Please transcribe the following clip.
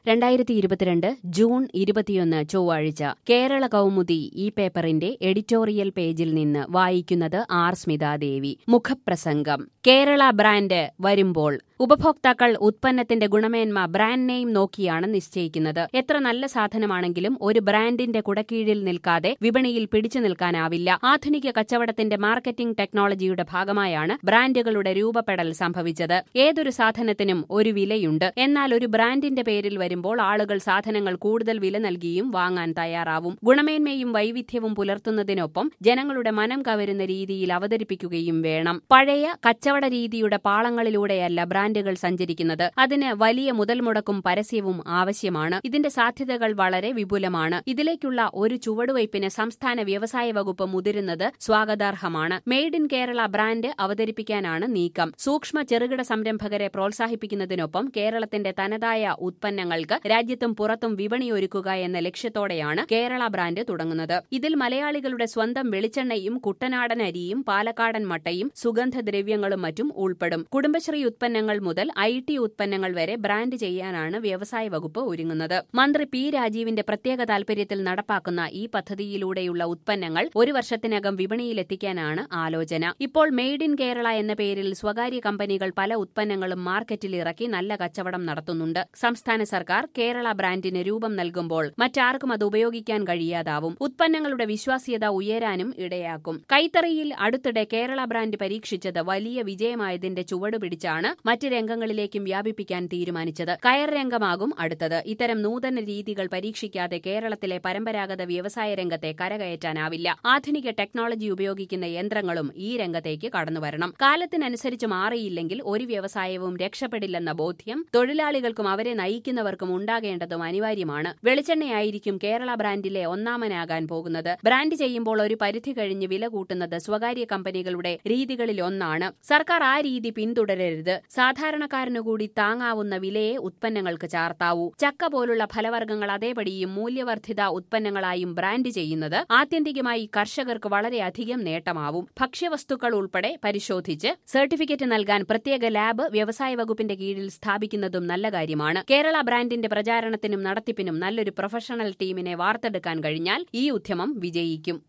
രണ്ടായിരത്തി ഇരുപത്തിരണ്ട് ജൂൺ ഇരുപത്തിയൊന്ന് ചൊവ്വാഴ്ച കേരള കൗമുദി ഈ പേപ്പറിന്റെ എഡിറ്റോറിയൽ പേജിൽ നിന്ന് വായിക്കുന്നത് ആർ സ്മിതാദേവി മുഖപ്രസംഗം കേരള ബ്രാൻഡ് വരുമ്പോൾ ഉപഭോക്താക്കൾ ഉത്പന്നത്തിന്റെ ഗുണമേന്മ ബ്രാൻഡ് നെയിം നോക്കിയാണ് നിശ്ചയിക്കുന്നത് എത്ര നല്ല സാധനമാണെങ്കിലും ഒരു ബ്രാൻഡിന്റെ കുടക്കീഴിൽ നിൽക്കാതെ വിപണിയിൽ പിടിച്ചു നിൽക്കാനാവില്ല ആധുനിക കച്ചവടത്തിന്റെ മാർക്കറ്റിംഗ് ടെക്നോളജിയുടെ ഭാഗമായാണ് ബ്രാൻഡുകളുടെ രൂപപ്പെടൽ സംഭവിച്ചത് ഏതൊരു സാധനത്തിനും ഒരു വിലയുണ്ട് എന്നാൽ ഒരു ബ്രാൻഡിന്റെ പേരിൽ വരുമ്പോൾ ആളുകൾ സാധനങ്ങൾ കൂടുതൽ വില നൽകിയും വാങ്ങാൻ തയ്യാറാവും ഗുണമേന്മയും വൈവിധ്യവും പുലർത്തുന്നതിനൊപ്പം ജനങ്ങളുടെ മനം കവരുന്ന രീതിയിൽ അവതരിപ്പിക്കുകയും വേണം പഴയ കച്ചവട രീതിയുടെ പാളങ്ങളിലൂടെയല്ല ബ്രാൻഡുകൾ സഞ്ചരിക്കുന്നത് അതിന് വലിയ മുതൽ മുടക്കും പരസ്യവും ആവശ്യമാണ് ഇതിന്റെ സാധ്യതകൾ വളരെ വിപുലമാണ് ഇതിലേക്കുള്ള ഒരു ചുവടുവയ്പ്പിന് സംസ്ഥാന വ്യവസായ വകുപ്പ് മുതിരുന്നത് സ്വാഗതാർഹമാണ് മെയ്ഡ് ഇൻ കേരള ബ്രാൻഡ് അവതരിപ്പിക്കാനാണ് നീക്കം സൂക്ഷ്മ ചെറുകിട സംരംഭകരെ പ്രോത്സാഹിപ്പിക്കുന്നതിനൊപ്പം കേരളത്തിന്റെ തനതായ ഉത്പന്നങ്ങൾക്ക് രാജ്യത്തും പുറത്തും വിപണിയൊരുക്കുക എന്ന ലക്ഷ്യത്തോടെയാണ് കേരള ബ്രാൻഡ് തുടങ്ങുന്നത് ഇതിൽ മലയാളികളുടെ സ്വന്തം വെളിച്ചെണ്ണയും കുട്ടനാടൻ അരിയും പാലക്കാടൻ മട്ടയും സുഗന്ധദ്രവ്യങ്ങളും മറ്റും ഉൾപ്പെടും കുടുംബശ്രീ ഉത്പന്നങ്ങൾ മുതൽ ഐ ടി ഉത്പന്നങ്ങൾ വരെ ബ്രാൻഡ് ചെയ്യാനാണ് വ്യവസായ വകുപ്പ് ഒരുങ്ങുന്നത് മന്ത്രി പി രാജീവിന്റെ പ്രത്യേക താൽപര്യത്തിൽ നടപ്പാക്കുന്ന ഈ പദ്ധതിയിലൂടെയുള്ള ഉത്പന്നങ്ങൾ ഒരു വർഷത്തിനകം വിപണിയിലെത്തിക്കാനാണ് ആലോചന ഇപ്പോൾ മെയ്ഡ് ഇൻ കേരള എന്ന പേരിൽ സ്വകാര്യ കമ്പനികൾ പല ഉത്പന്നങ്ങളും മാർക്കറ്റിൽ ഇറക്കി നല്ല കച്ചവടം നടത്തുന്നുണ്ട് സംസ്ഥാന സർക്കാർ കേരള ബ്രാൻഡിന് രൂപം നൽകുമ്പോൾ മറ്റാർക്കും അത് ഉപയോഗിക്കാൻ കഴിയാതാവും ഉത്പന്നങ്ങളുടെ വിശ്വാസ്യത ഉയരാനും ഇടയാക്കും കൈത്തറിയിൽ അടുത്തിടെ കേരള ബ്രാൻഡ് പരീക്ഷിച്ചത് വലിയ വിജയമായതിന്റെ ചുവട് പിടിച്ചാണ് മറ്റ് രംഗങ്ങളിലേക്കും വ്യാപിപ്പിക്കാൻ തീരുമാനിച്ചത് കയർ രംഗമാകും അടുത്തത് ഇത്തരം നൂതന രീതികൾ പരീക്ഷിക്കാതെ കേരളത്തിലെ പരമ്പരാഗത വ്യവസായ രംഗത്തെ കരകയറ്റാനാവില്ല ആധുനിക ടെക്നോളജി ഉപയോഗിക്കുന്ന യന്ത്രങ്ങളും ഈ രംഗത്തേക്ക് കടന്നുവരണം കാലത്തിനനുസരിച്ച് മാറിയില്ലെങ്കിൽ ഒരു വ്യവസായവും രക്ഷപ്പെടില്ലെന്ന ബോധ്യം തൊഴിലാളികൾക്കും അവരെ നയിക്കുന്നവർക്കും ഉണ്ടാകേണ്ടതും അനിവാര്യമാണ് വെളിച്ചെണ്ണയായിരിക്കും കേരള ബ്രാൻഡിലെ ഒന്നാമനാകാൻ പോകുന്നത് ബ്രാൻഡ് ചെയ്യുമ്പോൾ ഒരു പരിധി കഴിഞ്ഞ് വില കൂട്ടുന്നത് സ്വകാര്യ കമ്പനികളുടെ രീതികളിൽ ഒന്നാണ് സർക്കാർ ആ രീതി പിന്തുടരരുത് സാധാരണക്കാരനു കൂടി താങ്ങാവുന്ന വിലയെ ഉത്പന്നങ്ങൾക്ക് ചാർത്താവൂ ചക്ക പോലുള്ള ഫലവർഗ്ഗങ്ങൾ അതേപടിയും മൂല്യവർദ്ധിത ഉത്പന്നങ്ങളായും ബ്രാൻഡ് ചെയ്യുന്നത് ആത്യന്തികമായി കർഷകർക്ക് വളരെയധികം നേട്ടമാവും ഭക്ഷ്യവസ്തുക്കൾ ഉൾപ്പെടെ പരിശോധിച്ച് സർട്ടിഫിക്കറ്റ് നൽകാൻ പ്രത്യേക ലാബ് വ്യവസായ വകുപ്പിന്റെ കീഴിൽ സ്ഥാപിക്കുന്നതും നല്ല കാര്യമാണ് കേരള ബ്രാൻഡിന്റെ പ്രചാരണത്തിനും നടത്തിപ്പിനും നല്ലൊരു പ്രൊഫഷണൽ ടീമിനെ വാർത്തെടുക്കാൻ കഴിഞ്ഞാൽ ഈ ഉദ്യമം വിജയിക്കും